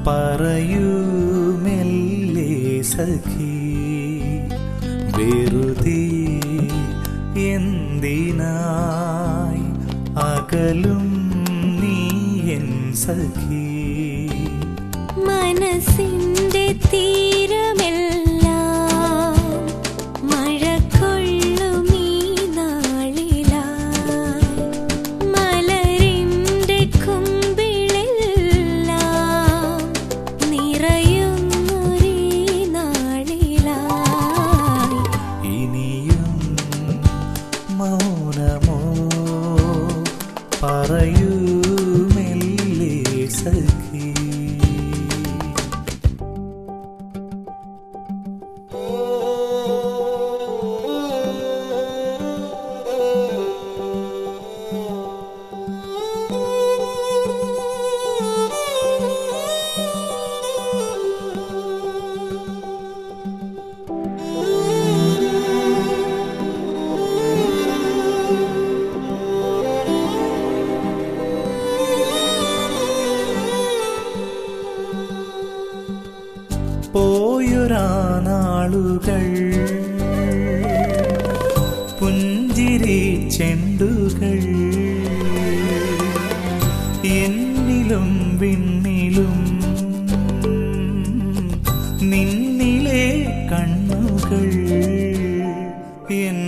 പറയൂ മെല്ലെ സഖി വെറുതെ എന്തിനായി അകലും നീ എൻ സഖി മനസ്സിന്റെ തീരമെല്ലാം മഴ കൊള്ളുമീ നാളിലായി മലരിന്റെ കുമ്പിളെല്ലാം നിറയുന്നൊരീ നാളിലായി ഇനിയും മൗനമോ പറയൂ മെല്ലെ സഖി പോയൊരാ നാളുകൾ പുഞ്ചിരി ചെണ്ടുകൾ എന്നിലും വിണ്ണിലും നിന്നിലെ കണ്ണുകൾ എൻ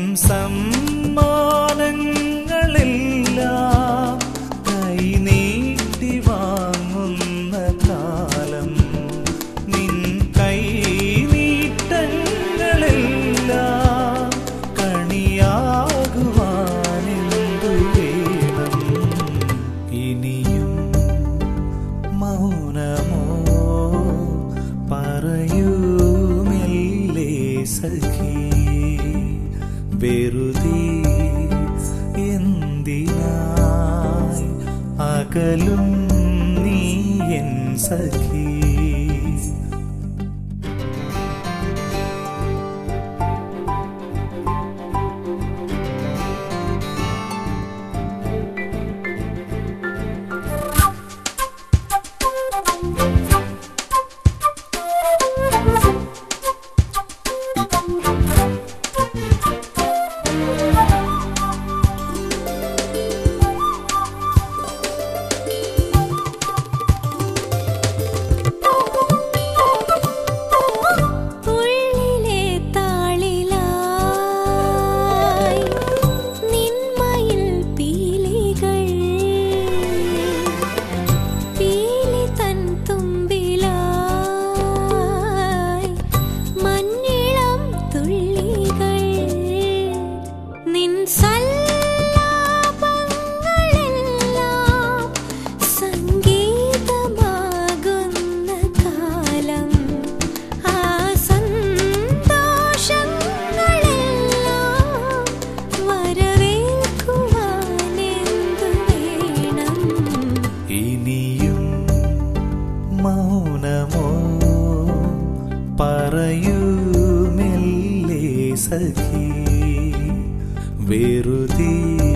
സമ്മാനങ്ങളെല്ലാം കൈനീട്ടി വാങ്ങുന്ന കാലം നിൻ കൈനീട്ടങ്ങളെല്ലാം കണിയാകുവാനെന്തു വേണം ഇനിയും മൗനമോ പറയൂ മെല്ലെ സഖി വെറുതെ എന്തിനായി അകലും നീ എൻ സഖി ഉള്ളിലെ താളിലായി നിന്മയിൽ പീലികൾ പീലി തൻ തുമ്പിലായി മഞ്ഞിളം തുള്ളികൾ നിൻ സല്ലാപങ്ങളെല്ലാം സംഗീതമാകുന്ന കാലം ആ സന്തോഷങ്ങളെല്ലാം വരവേൽക്കുവാനെന്തു വേണം ഇനിയും മൗനമോ പറയൂ മെല്ലെ സഖി വെറുതെ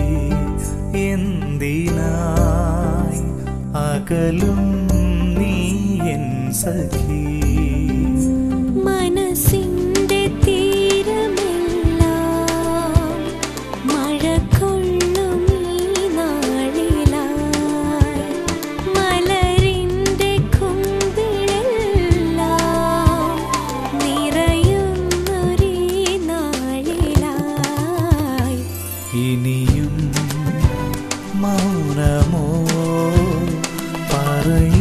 എന്തിനായി അകലും നീ എൻ സഖി മനസ്സിന്റെ തീരമെല്ലാം മഴ കൊള്ളുമീ നാളിലായി മലരിന്റെ കുമ്പിളെല്ലാം നിറയുന്നൊരീ നാളിലായി ഇനിയും മൗനമോ പറയൂ